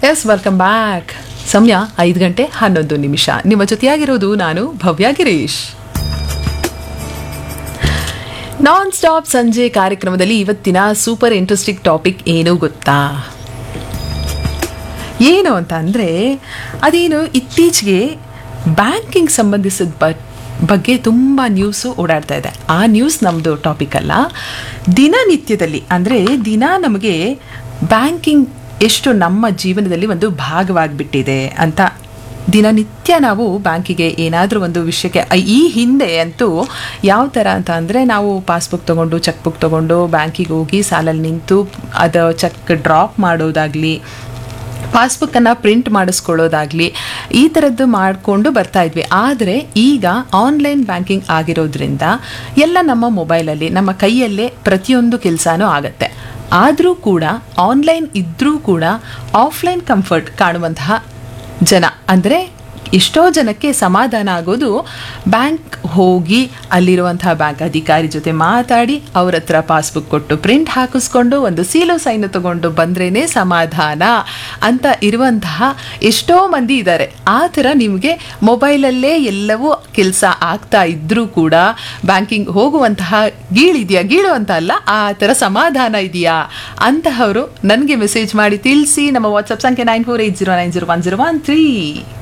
S welcome back ಸಮಯ ಐದು ಗಂಟೆ ಹನ್ನೊಂದು ನಿಮಿಷ ನಿಮ್ಮ ಜೊತೆಯಾಗಿರೋದು ನಾನು ಭವ್ಯ ಗಿರೀಶ್ ನಾನ್ ಸ್ಟಾಪ್ ಸಂಜೆ ಕಾರ್ಯಕ್ರಮದಲ್ಲಿ ಇವತ್ತಿನ ಸೂಪರ್ ಇಂಟ್ರೆಸ್ಟಿಂಗ್ ಟಾಪಿಕ್ ಏನು ಗೊತ್ತಾ ಏನು ಅಂತ ಅಂದರೆ ಅದೇನು ಇತ್ತೀಚೆಗೆ ಬ್ಯಾಂಕಿಂಗ್ ಸಂಬಂಧಿಸಿದ ಬ ಬಗ್ಗೆ ತುಂಬ ನ್ಯೂಸು ಓಡಾಡ್ತಾ ಇದೆ ಆ ನ್ಯೂಸ್ ನಮ್ಮದು ಟಾಪಿಕ್ ಅಲ್ಲ ದಿನನಿತ್ಯದಲ್ಲಿ ಅಂದರೆ ದಿನ ನಮಗೆ ಬ್ಯಾಂಕಿಂಗ್ ಎಷ್ಟು ನಮ್ಮ ಜೀವನದಲ್ಲಿ ಒಂದು ಭಾಗವಾಗಿಬಿಟ್ಟಿದೆ ಅಂತ ದಿನನಿತ್ಯ ನಾವು ಬ್ಯಾಂಕಿಗೆ ಏನಾದರೂ ಒಂದು ವಿಷಯಕ್ಕೆ ಈ ಹಿಂದೆ ಅಂತೂ ಯಾವ ಥರ ಅಂತ ಅಂದರೆ ನಾವು ಪಾಸ್ಬುಕ್ ತೊಗೊಂಡು ಚೆಕ್ ಬುಕ್ ತೊಗೊಂಡು ಬ್ಯಾಂಕಿಗೆ ಹೋಗಿ ಸಾಲಲ್ಲಿ ನಿಂತು ಅದು ಚೆಕ್ ಡ್ರಾಪ್ ಮಾಡೋದಾಗಲಿ ಪಾಸ್ಬುಕ್ಕನ್ನು ಪ್ರಿಂಟ್ ಮಾಡಿಸ್ಕೊಳ್ಳೋದಾಗಲಿ ಈ ಥರದ್ದು ಮಾಡಿಕೊಂಡು ಬರ್ತಾ ಇದ್ವಿ ಆದರೆ ಈಗ ಆನ್ಲೈನ್ ಬ್ಯಾಂಕಿಂಗ್ ಆಗಿರೋದ್ರಿಂದ ಎಲ್ಲ ನಮ್ಮ ಮೊಬೈಲಲ್ಲಿ ನಮ್ಮ ಕೈಯಲ್ಲೇ ಪ್ರತಿಯೊಂದು ಕೆಲಸನೂ ಆಗುತ್ತೆ ಆದರೂ ಕೂಡ ಆನ್ಲೈನ್ ಇದ್ದರೂ ಕೂಡ ಆಫ್ಲೈನ್ ಕಂಫರ್ಟ್ ಕಾಣುವಂತಹ ಜನ ಅಂದರೆ ಎಷ್ಟೋ ಜನಕ್ಕೆ ಸಮಾಧಾನ ಆಗೋದು ಬ್ಯಾಂಕ್ ಹೋಗಿ ಅಲ್ಲಿರುವಂತಹ ಬ್ಯಾಂಕ್ ಅಧಿಕಾರಿ ಜೊತೆ ಮಾತಾಡಿ ಅವ್ರ ಹತ್ರ ಪಾಸ್ಬುಕ್ ಕೊಟ್ಟು ಪ್ರಿಂಟ್ ಹಾಕಿಸ್ಕೊಂಡು ಒಂದು ಸೀಲು ಸೈನು ತಗೊಂಡು ಬಂದ್ರೇ ಸಮಾಧಾನ ಅಂತ ಇರುವಂತಹ ಎಷ್ಟೋ ಮಂದಿ ಇದ್ದಾರೆ ಆ ಥರ ನಿಮಗೆ ಮೊಬೈಲಲ್ಲೇ ಎಲ್ಲವೂ ಕೆಲಸ ಆಗ್ತಾ ಇದ್ದರೂ ಕೂಡ ಬ್ಯಾಂಕಿಂಗ್ ಹೋಗುವಂತಹ ಗೀಳಿದೆಯಾ ಗೀಳು ಅಂತ ಅಲ್ಲ ಆ ಥರ ಸಮಾಧಾನ ಇದೆಯಾ ಅಂತಹವರು ನನಗೆ ಮೆಸೇಜ್ ಮಾಡಿ ತಿಳಿಸಿ ನಮ್ಮ ವಾಟ್ಸಪ್ ಸಂಖ್ಯೆ nine four eight zero nine zero one zero one three